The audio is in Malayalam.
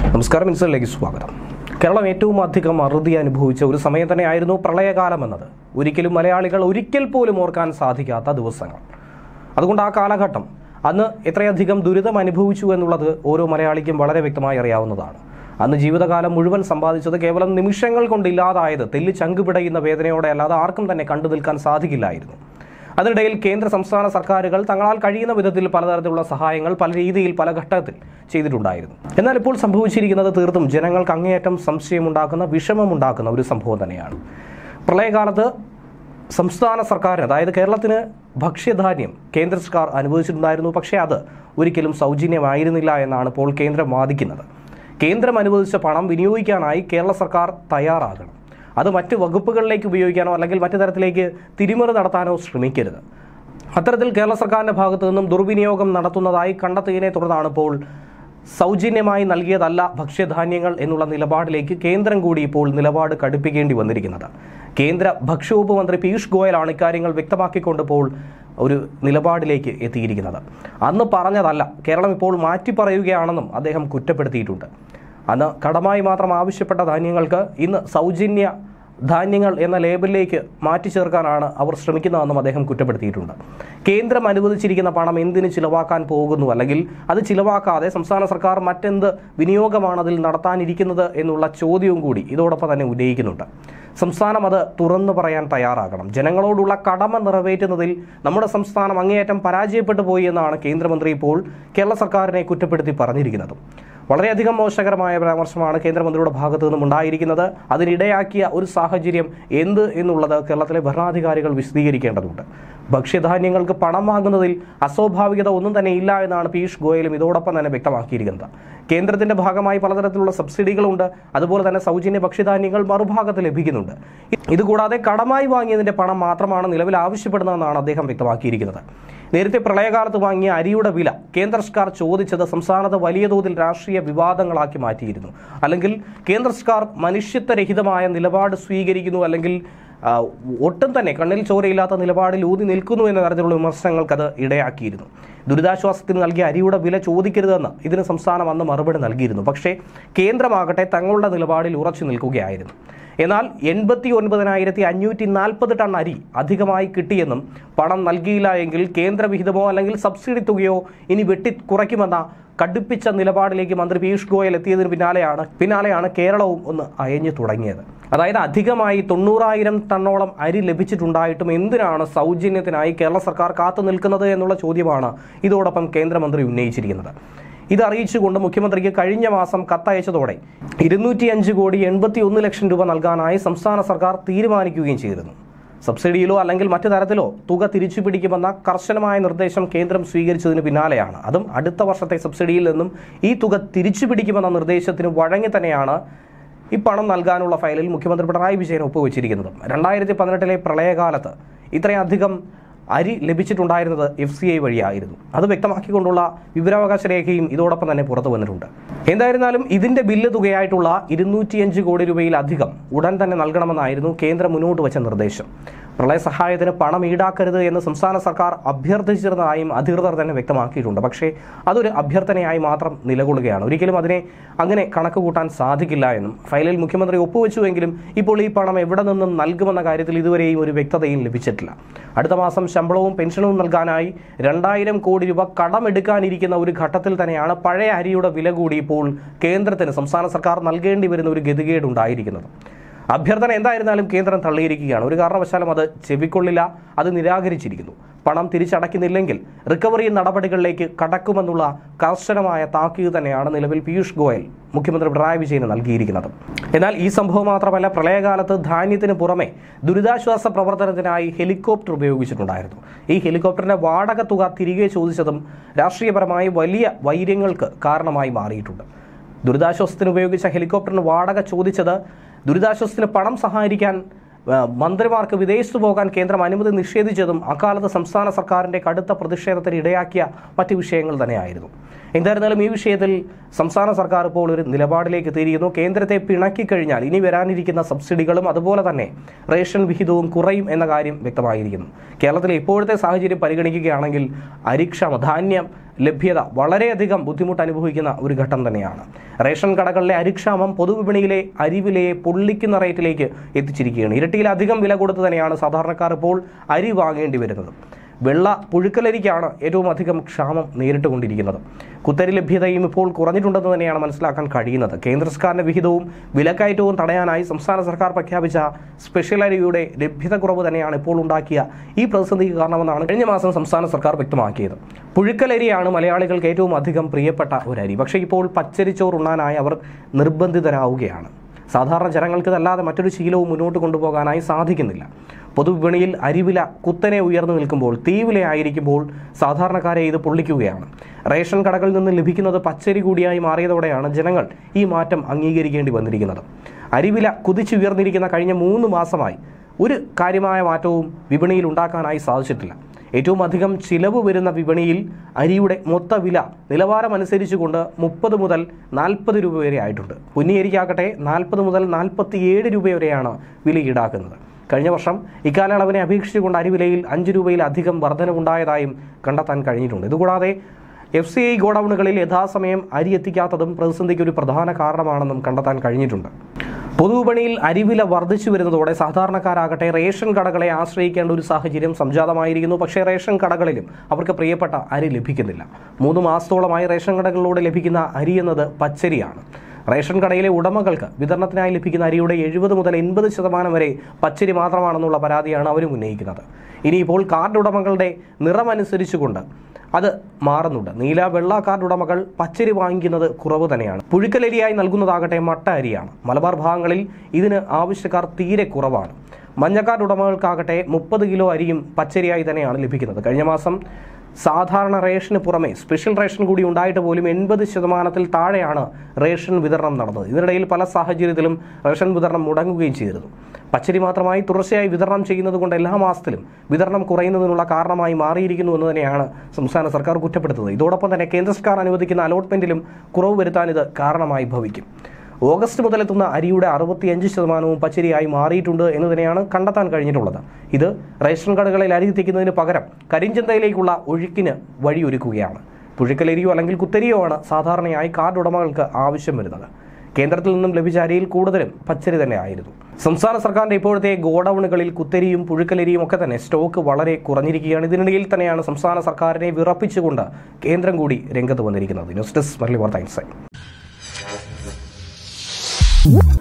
നമസ്കാരം മിനിസ്റ്ററിലേക്ക് സ്വാഗതം കേരളം ഏറ്റവും അധികം അറുതി അനുഭവിച്ച ഒരു സമയം തന്നെയായിരുന്നു പ്രളയകാലം എന്നത് ഒരിക്കലും മലയാളികൾ ഒരിക്കൽ പോലും ഓർക്കാൻ സാധിക്കാത്ത ദിവസങ്ങൾ അതുകൊണ്ട് ആ കാലഘട്ടം അന്ന് എത്രയധികം ദുരിതം അനുഭവിച്ചു എന്നുള്ളത് ഓരോ മലയാളിക്കും വളരെ വ്യക്തമായി അറിയാവുന്നതാണ് അന്ന് ജീവിതകാലം മുഴുവൻ സമ്പാദിച്ചത് കേവലം നിമിഷങ്ങൾ കൊണ്ട് ഇല്ലാതായത് തെല്ലി ചങ്കുപിടയുന്ന വേദനയോടെ അല്ലാതെ ആർക്കും തന്നെ കണ്ടു നിൽക്കാൻ സാധിക്കില്ലായിരുന്നു അതിനിടയിൽ കേന്ദ്ര സംസ്ഥാന സർക്കാരുകൾ തങ്ങളാൽ കഴിയുന്ന വിധത്തിൽ പലതരത്തിലുള്ള സഹായങ്ങൾ പല രീതിയിൽ പല ഘട്ടത്തിൽ ചെയ്തിട്ടുണ്ടായിരുന്നു എന്നാൽ ഇപ്പോൾ സംഭവിച്ചിരിക്കുന്നത് തീർത്തും ജനങ്ങൾക്ക് അങ്ങേയറ്റം സംശയമുണ്ടാക്കുന്ന വിഷമമുണ്ടാക്കുന്ന ഒരു സംഭവം തന്നെയാണ് പ്രളയകാലത്ത് സംസ്ഥാന സർക്കാരിന് അതായത് കേരളത്തിന് ഭക്ഷ്യധാന്യം കേന്ദ്ര സർക്കാർ അനുവദിച്ചിട്ടുണ്ടായിരുന്നു പക്ഷേ അത് ഒരിക്കലും സൗജന്യമായിരുന്നില്ല എന്നാണ് ഇപ്പോൾ കേന്ദ്രം വാദിക്കുന്നത് കേന്ദ്രം അനുവദിച്ച പണം വിനിയോഗിക്കാനായി കേരള സർക്കാർ തയ്യാറാകണം അത് മറ്റ് വകുപ്പുകളിലേക്ക് ഉപയോഗിക്കാനോ അല്ലെങ്കിൽ മറ്റു തരത്തിലേക്ക് തിരിമറി നടത്താനോ ശ്രമിക്കരുത് അത്തരത്തിൽ കേരള സർക്കാരിന്റെ ഭാഗത്തു നിന്നും ദുർവിനിയോഗം നടത്തുന്നതായി കണ്ടെത്തിയതിനെ തുടർന്നാണ് ഇപ്പോൾ സൗജന്യമായി നൽകിയതല്ല ഭക്ഷ്യധാന്യങ്ങൾ എന്നുള്ള നിലപാടിലേക്ക് കേന്ദ്രം കൂടി ഇപ്പോൾ നിലപാട് കടുപ്പിക്കേണ്ടി വന്നിരിക്കുന്നത് കേന്ദ്ര ഭക്ഷ്യവകുപ്പ് മന്ത്രി പീയൂഷ് ഗോയലാണ് ഇക്കാര്യങ്ങൾ വ്യക്തമാക്കിക്കൊണ്ട് ഇപ്പോൾ ഒരു നിലപാടിലേക്ക് എത്തിയിരിക്കുന്നത് അന്ന് പറഞ്ഞതല്ല കേരളം ഇപ്പോൾ മാറ്റി പറയുകയാണെന്നും അദ്ദേഹം കുറ്റപ്പെടുത്തിയിട്ടുണ്ട് അന്ന് കടമായി മാത്രം ആവശ്യപ്പെട്ട ധാന്യങ്ങൾക്ക് ഇന്ന് സൗജന്യ ധാന്യങ്ങൾ എന്ന ലേബലിലേക്ക് മാറ്റി ചേർക്കാനാണ് അവർ ശ്രമിക്കുന്നതെന്നും അദ്ദേഹം കുറ്റപ്പെടുത്തിയിട്ടുണ്ട് കേന്ദ്രം അനുവദിച്ചിരിക്കുന്ന പണം എന്തിന് ചിലവാക്കാൻ പോകുന്നു അല്ലെങ്കിൽ അത് ചിലവാക്കാതെ സംസ്ഥാന സർക്കാർ മറ്റെന്ത് വിനിയോഗമാണ് അതിൽ നടത്താനിരിക്കുന്നത് എന്നുള്ള ചോദ്യവും കൂടി ഇതോടൊപ്പം തന്നെ ഉന്നയിക്കുന്നുണ്ട് സംസ്ഥാനം അത് തുറന്നു പറയാൻ തയ്യാറാകണം ജനങ്ങളോടുള്ള കടമ നിറവേറ്റുന്നതിൽ നമ്മുടെ സംസ്ഥാനം അങ്ങേയറ്റം പരാജയപ്പെട്ടു പോയി എന്നാണ് കേന്ദ്രമന്ത്രി ഇപ്പോൾ കേരള സർക്കാരിനെ കുറ്റപ്പെടുത്തി പറഞ്ഞിരിക്കുന്നത് വളരെയധികം മോശകരമായ പരാമർശമാണ് കേന്ദ്രമന്ത്രിയുടെ ഭാഗത്തു നിന്നും ഉണ്ടായിരിക്കുന്നത് അതിനിടയാക്കിയ ഒരു സാഹചര്യം എന്ത് എന്നുള്ളത് കേരളത്തിലെ ഭരണാധികാരികൾ വിശദീകരിക്കേണ്ടതുണ്ട് ഭക്ഷ്യധാന്യങ്ങൾക്ക് പണം വാങ്ങുന്നതിൽ അസ്വാഭാവികത ഒന്നും തന്നെ ഇല്ല എന്നാണ് പീയൂഷ് ഗോയലും ഇതോടൊപ്പം തന്നെ വ്യക്തമാക്കിയിരിക്കുന്നത് കേന്ദ്രത്തിന്റെ ഭാഗമായി പലതരത്തിലുള്ള സബ്സിഡികളുണ്ട് അതുപോലെ തന്നെ സൗജന്യ ഭക്ഷ്യധാന്യങ്ങൾ മറുഭാഗത്ത് ലഭിക്കുന്നുണ്ട് ഇതുകൂടാതെ കടമായി വാങ്ങിയതിന്റെ പണം മാത്രമാണ് നിലവിൽ ആവശ്യപ്പെടുന്നതെന്നാണ് അദ്ദേഹം വ്യക്തമാക്കിയിരിക്കുന്നത് നേരത്തെ പ്രളയകാലത്ത് വാങ്ങിയ അരിയുടെ വില കേന്ദ്ര സർക്കാർ ചോദിച്ചത് സംസ്ഥാനത്ത് വലിയ തോതിൽ രാഷ്ട്രീയ വിവാദങ്ങളാക്കി മാറ്റിയിരുന്നു അല്ലെങ്കിൽ കേന്ദ്ര സർക്കാർ മനുഷ്യത്വരഹിതമായ നിലപാട് സ്വീകരിക്കുന്നു അല്ലെങ്കിൽ ആ, ഒട്ടും തന്നെ കണ്ണിൽ ചോരയില്ലാത്ത നിലപാടിൽ ഊന്നി നിൽക്കുന്നു എന്ന തരത്തിലുള്ള വിമർശനങ്ങൾക്ക് അത് ഇടയാക്കിയിരുന്നു ദുരിതാശ്വാസത്തിന് നൽകിയ അരിയുടെ വില ചോദിക്കരുതെന്ന് ഇതിന് സംസ്ഥാനം അന്ന് മറുപടി നൽകിയിരുന്നു പക്ഷേ കേന്ദ്രമാകട്ടെ തങ്ങളുടെ നിലപാടിൽ ഉറച്ചു നിൽക്കുകയായിരുന്നു എന്നാൽ എൺപത്തി ഒൻപതിനായിരത്തി അഞ്ഞൂറ്റി നാൽപ്പത് ടൺ അരി അധികമായി കിട്ടിയെന്നും പണം നൽകിയില്ല എങ്കിൽ കേന്ദ്ര വിഹിതമോ അല്ലെങ്കിൽ സബ്സിഡി തുകയോ ഇനി വെട്ടി കുറയ്ക്കുമെന്ന കടുപ്പിച്ച നിലപാടിലേക്ക് മന്ത്രി പീയൂഷ് ഗോയൽ എത്തിയതിന് പിന്നാലെയാണ് പിന്നാലെയാണ് കേരളവും ഒന്ന് അയഞ്ഞു തുടങ്ങിയത് അതായത് അധികമായി തൊണ്ണൂറായിരം ടണ്ണോളം അരി ലഭിച്ചിട്ടുണ്ടായിട്ടും എന്തിനാണ് സൗജന്യത്തിനായി കേരള സർക്കാർ കാത്തു നിൽക്കുന്നത് എന്നുള്ള ചോദ്യമാണ് ഇതോടൊപ്പം കേന്ദ്രമന്ത്രി ഉന്നയിച്ചിരിക്കുന്നത് ഇത് അറിയിച്ചുകൊണ്ട് മുഖ്യമന്ത്രിക്ക് കഴിഞ്ഞ മാസം കത്തയച്ചതോടെ ഇരുന്നൂറ്റിയഞ്ച് കോടി എൺപത്തി ഒന്ന് ലക്ഷം രൂപ നൽകാനായി സംസ്ഥാന സർക്കാർ തീരുമാനിക്കുകയും ചെയ്തിരുന്നു സബ്സിഡിയിലോ അല്ലെങ്കിൽ മറ്റു തരത്തിലോ തുക തിരിച്ചു പിടിക്കുമെന്ന കർശനമായ നിർദ്ദേശം കേന്ദ്രം സ്വീകരിച്ചതിന് പിന്നാലെയാണ് അതും അടുത്ത വർഷത്തെ സബ്സിഡിയിൽ നിന്നും ഈ തുക തിരിച്ചു പിടിക്കുമെന്ന നിർദ്ദേശത്തിന് വഴങ്ങി തന്നെയാണ് ഈ പണം നൽകാനുള്ള ഫയലിൽ മുഖ്യമന്ത്രി പിണറായി വിജയൻ ഒപ്പുവെച്ചിരിക്കുന്നത് രണ്ടായിരത്തി പതിനെട്ടിലെ പ്രളയകാലത്ത് ഇത്രയധികം അരി ലഭിച്ചിട്ടുണ്ടായിരുന്നത് എഫ് സി ഐ വഴിയായിരുന്നു അത് വ്യക്തമാക്കിക്കൊണ്ടുള്ള വിവരാവകാശ രേഖയും ഇതോടൊപ്പം തന്നെ പുറത്തു വന്നിട്ടുണ്ട് എന്തായിരുന്നാലും ഇതിന്റെ ബില്ല് തുകയായിട്ടുള്ള ഇരുന്നൂറ്റിയഞ്ച് കോടി രൂപയിലധികം ഉടൻ തന്നെ നൽകണമെന്നായിരുന്നു കേന്ദ്രം മുന്നോട്ട് വെച്ച നിർദ്ദേശം പ്രളയ സഹായത്തിന് പണം ഈടാക്കരുത് എന്ന് സംസ്ഥാന സർക്കാർ അഭ്യർത്ഥിച്ചിരുന്നതായും അധികൃതർ തന്നെ വ്യക്തമാക്കിയിട്ടുണ്ട് പക്ഷേ അതൊരു അഭ്യർത്ഥനയായി മാത്രം നിലകൊള്ളുകയാണ് ഒരിക്കലും അതിനെ അങ്ങനെ കണക്ക് കൂട്ടാൻ സാധിക്കില്ല എന്നും ഫയലിൽ മുഖ്യമന്ത്രി ഒപ്പുവെച്ചുവെങ്കിലും ഇപ്പോൾ ഈ പണം എവിടെ നിന്നും നൽകുമെന്ന കാര്യത്തിൽ ഇതുവരെയും ഒരു വ്യക്തതയും ലഭിച്ചിട്ടില്ല അടുത്ത മാസം ശമ്പളവും പെൻഷനും നൽകാനായി രണ്ടായിരം കോടി രൂപ കടമെടുക്കാനിരിക്കുന്ന ഒരു ഘട്ടത്തിൽ തന്നെയാണ് പഴയ അരിയുടെ വില കൂടി ഇപ്പോൾ കേന്ദ്രത്തിന് സംസ്ഥാന സർക്കാർ നൽകേണ്ടി വരുന്ന ഒരു ഗതികേടുണ്ടായിരിക്കുന്നത് അഭ്യർത്ഥന എന്തായിരുന്നാലും കേന്ദ്രം തള്ളിയിരിക്കുകയാണ് ഒരു കാരണവശാലും അത് ചെവിക്കൊള്ളില്ല അത് നിരാകരിച്ചിരിക്കുന്നു പണം തിരിച്ചടയ്ക്കുന്നില്ലെങ്കിൽ റിക്കവറി നടപടികളിലേക്ക് കടക്കുമെന്നുള്ള കർശനമായ താക്കീത് തന്നെയാണ് നിലവിൽ പീയൂഷ് ഗോയൽ മുഖ്യമന്ത്രി പിണറായി വിജയന് നൽകിയിരിക്കുന്നത് എന്നാൽ ഈ സംഭവം മാത്രമല്ല പ്രളയകാലത്ത് ധാന്യത്തിന് പുറമെ ദുരിതാശ്വാസ പ്രവർത്തനത്തിനായി ഹെലികോപ്റ്റർ ഉപയോഗിച്ചിട്ടുണ്ടായിരുന്നു ഈ ഹെലികോപ്റ്ററിന്റെ വാടക തുക തിരികെ ചോദിച്ചതും രാഷ്ട്രീയപരമായി വലിയ വൈര്യങ്ങൾക്ക് കാരണമായി മാറിയിട്ടുണ്ട് ദുരിതാശ്വാസത്തിന് ഉപയോഗിച്ച ഹെലികോപ്റ്ററിന് വാടക ചോദിച്ചത് ദുരിതാശ്വാസത്തിന് പണം സഹായിക്കാൻ ആ, മന്ത്രിമാർക്ക് വിദേശത്ത് പോകാൻ കേന്ദ്രം അനുമതി നിഷേധിച്ചതും അക്കാലത്ത് സംസ്ഥാന സർക്കാരിന്റെ കടുത്ത പ്രതിഷേധത്തിന് ഇടയാക്കിയ മറ്റ് വിഷയങ്ങൾ തന്നെയായിരുന്നു എന്തായിരുന്നാലും ഈ വിഷയത്തിൽ സംസ്ഥാന സർക്കാർ ഇപ്പോൾ ഒരു നിലപാടിലേക്ക് എത്തിയിരിക്കുന്നു കേന്ദ്രത്തെ പിണക്കിക്കഴിഞ്ഞാൽ ഇനി വരാനിരിക്കുന്ന സബ്സിഡികളും അതുപോലെ തന്നെ റേഷൻ വിഹിതവും കുറയും എന്ന കാര്യം വ്യക്തമായിരിക്കുന്നു കേരളത്തിലെ ഇപ്പോഴത്തെ സാഹചര്യം പരിഗണിക്കുകയാണെങ്കിൽ അരിക്ഷാമ ധാന്യം ലഭ്യത വളരെയധികം ബുദ്ധിമുട്ട് അനുഭവിക്കുന്ന ഒരു ഘട്ടം തന്നെയാണ് റേഷൻ കടകളിലെ അരിക്ഷാമം പൊതുവിപണിയിലെ അരിവിലയെ പൊള്ളിക്കുന്ന റേറ്റിലേക്ക് എത്തിച്ചിരിക്കുകയാണ് ഇരട്ടിയിലധികം വില കൊടുത്ത് തന്നെയാണ് സാധാരണക്കാർ ഇപ്പോൾ അരി വാങ്ങേണ്ടി വരുന്നത് വെള്ള പുഴുക്കലരിക്കാണ് ഏറ്റവും അധികം ക്ഷാമം നേരിട്ടുകൊണ്ടിരിക്കുന്നത് കുത്തരി ലഭ്യതയും ഇപ്പോൾ കുറഞ്ഞിട്ടുണ്ടെന്ന് തന്നെയാണ് മനസ്സിലാക്കാൻ കഴിയുന്നത് കേന്ദ്ര സർക്കാരിന്റെ വിഹിതവും വിലക്കയറ്റവും തടയാനായി സംസ്ഥാന സർക്കാർ പ്രഖ്യാപിച്ച സ്പെഷ്യൽ അരിയുടെ ലഭ്യത കുറവ് തന്നെയാണ് ഇപ്പോൾ ഉണ്ടാക്കിയ ഈ പ്രതിസന്ധിക്ക് കാരണമെന്നാണ് കഴിഞ്ഞ മാസം സംസ്ഥാന സർക്കാർ വ്യക്തമാക്കിയത് പുഴുക്കലരിയാണ് മലയാളികൾക്ക് ഏറ്റവും അധികം പ്രിയപ്പെട്ട ഒരു അരി പക്ഷേ ഇപ്പോൾ പച്ചരിച്ചോറ് ഉണ്ണാനായി അവർ നിർബന്ധിതരാവുകയാണ് സാധാരണ ജനങ്ങൾക്ക് ഇതല്ലാതെ മറ്റൊരു ശീലവും മുന്നോട്ട് കൊണ്ടുപോകാനായി സാധിക്കുന്നില്ല പൊതുവിപണിയിൽ അരിവില കുത്തനെ ഉയർന്നു നിൽക്കുമ്പോൾ തീവിലയായിരിക്കുമ്പോൾ സാധാരണക്കാരെ ഇത് പൊള്ളിക്കുകയാണ് റേഷൻ കടകളിൽ നിന്ന് ലഭിക്കുന്നത് പച്ചരി കൂടിയായി മാറിയതോടെയാണ് ജനങ്ങൾ ഈ മാറ്റം അംഗീകരിക്കേണ്ടി വന്നിരിക്കുന്നത് അരിവില കുതിച്ചുയർന്നിരിക്കുന്ന കഴിഞ്ഞ മൂന്ന് മാസമായി ഒരു കാര്യമായ മാറ്റവും വിപണിയിൽ ഉണ്ടാക്കാനായി സാധിച്ചിട്ടില്ല ഏറ്റവും അധികം ചിലവ് വരുന്ന വിപണിയിൽ അരിയുടെ മൊത്ത വില നിലവാരമനുസരിച്ചുകൊണ്ട് മുപ്പത് മുതൽ നാൽപ്പത് രൂപ വരെ ആയിട്ടുണ്ട് പൊന്നിയരിക്കാകട്ടെ നാൽപ്പത് മുതൽ നാൽപ്പത്തിയേഴ് രൂപ വരെയാണ് വില ഈടാക്കുന്നത് കഴിഞ്ഞ വർഷം ഇക്കാലയളവിനെ അപേക്ഷിച്ചുകൊണ്ട് അരിവിലയിൽ അഞ്ച് രൂപയിലധികം വർധനവുണ്ടായതായും കണ്ടെത്താൻ കഴിഞ്ഞിട്ടുണ്ട് ഇതുകൂടാതെ എഫ് സി ഐ ഗോഡൌണുകളിൽ യഥാസമയം അരി എത്തിക്കാത്തതും പ്രതിസന്ധിക്ക് ഒരു പ്രധാന കാരണമാണെന്നും കണ്ടെത്താൻ കഴിഞ്ഞിട്ടുണ്ട് പൊതുവിപണിയിൽ അരിവില വർദ്ധിച്ചു വരുന്നതോടെ സാധാരണക്കാരാകട്ടെ റേഷൻ കടകളെ ആശ്രയിക്കേണ്ട ഒരു സാഹചര്യം സംജാതമായിരിക്കുന്നു പക്ഷേ റേഷൻ കടകളിലും അവർക്ക് പ്രിയപ്പെട്ട അരി ലഭിക്കുന്നില്ല മൂന്ന് മാസത്തോളമായി റേഷൻ കടകളിലൂടെ ലഭിക്കുന്ന അരി എന്നത് പച്ചരിയാണ് റേഷൻ കടയിലെ ഉടമകൾക്ക് വിതരണത്തിനായി ലഭിക്കുന്ന അരിയുടെ എഴുപത് മുതൽ എൺപത് ശതമാനം വരെ പച്ചരി മാത്രമാണെന്നുള്ള പരാതിയാണ് അവരും ഉന്നയിക്കുന്നത് ഇനിയിപ്പോൾ കാർഡ് ഉടമകളുടെ നിറമനുസരിച്ചുകൊണ്ട് അത് മാറുന്നുണ്ട് നീല വെള്ള കാർഡ് ഉടമകൾ പച്ചരി വാങ്ങിക്കുന്നത് കുറവ് തന്നെയാണ് പുഴുക്കലരിയായി നൽകുന്നതാകട്ടെ മട്ട അരിയാണ് മലബാർ ഭാഗങ്ങളിൽ ഇതിന് ആവശ്യക്കാർ തീരെ കുറവാണ് മഞ്ഞക്കാർഡ് ഉടമകൾക്കാകട്ടെ മുപ്പത് കിലോ അരിയും പച്ചരിയായി തന്നെയാണ് ലഭിക്കുന്നത് കഴിഞ്ഞ മാസം സാധാരണ റേഷന് പുറമെ സ്പെഷ്യൽ റേഷൻ കൂടി ഉണ്ടായിട്ട് പോലും എൺപത് ശതമാനത്തിൽ താഴെയാണ് റേഷൻ വിതരണം നടന്നത് ഇതിനിടയിൽ പല സാഹചര്യത്തിലും റേഷൻ വിതരണം മുടങ്ങുകയും ചെയ്തിരുന്നു പച്ചരി മാത്രമായി തുടർച്ചയായി വിതരണം ചെയ്യുന്നത് കൊണ്ട് എല്ലാ മാസത്തിലും വിതരണം കുറയുന്നതിനുള്ള കാരണമായി മാറിയിരിക്കുന്നു എന്ന് തന്നെയാണ് സംസ്ഥാന സർക്കാർ കുറ്റപ്പെടുത്തുന്നത് ഇതോടൊപ്പം തന്നെ കേന്ദ്ര സർക്കാർ അനുവദിക്കുന്ന അലോട്ട്മെന്റിലും കുറവ് വരുത്താൻ ഇത് കാരണമായി ഭവിക്കും ഓഗസ്റ്റ് മുതലെത്തുന്ന അരിയുടെ അറുപത്തിയഞ്ച് ശതമാനവും പച്ചരിയായി മാറിയിട്ടുണ്ട് എന്ന് തന്നെയാണ് കണ്ടെത്താൻ കഴിഞ്ഞിട്ടുള്ളത് ഇത് റേഷൻ കടകളിൽ അരി എത്തിക്കുന്നതിന് പകരം കരിഞ്ചന്തയിലേക്കുള്ള ഒഴുക്കിന് വഴിയൊരുക്കുകയാണ് പുഴുക്കലരിയോ അല്ലെങ്കിൽ കുത്തരിയോ ആണ് സാധാരണയായി കാർഡ് ഉടമകൾക്ക് ആവശ്യം വരുന്നത് കേന്ദ്രത്തിൽ നിന്നും ലഭിച്ച അരിയിൽ കൂടുതലും പച്ചരി തന്നെ ആയിരുന്നു സംസ്ഥാന സർക്കാരിന്റെ ഇപ്പോഴത്തെ ഗോഡൌണുകളിൽ കുത്തരിയും പുഴുക്കലരിയും ഒക്കെ തന്നെ സ്റ്റോക്ക് വളരെ കുറഞ്ഞിരിക്കുകയാണ് ഇതിനിടയിൽ തന്നെയാണ് സംസ്ഥാന സർക്കാരിനെ വിറപ്പിച്ചുകൊണ്ട് കേന്ദ്രം കൂടി രംഗത്ത് വന്നിരിക്കുന്നത് ന്യൂസ് ഡെസ്ക് മരളി വാർത്ത ഇൻസൈറ്റ്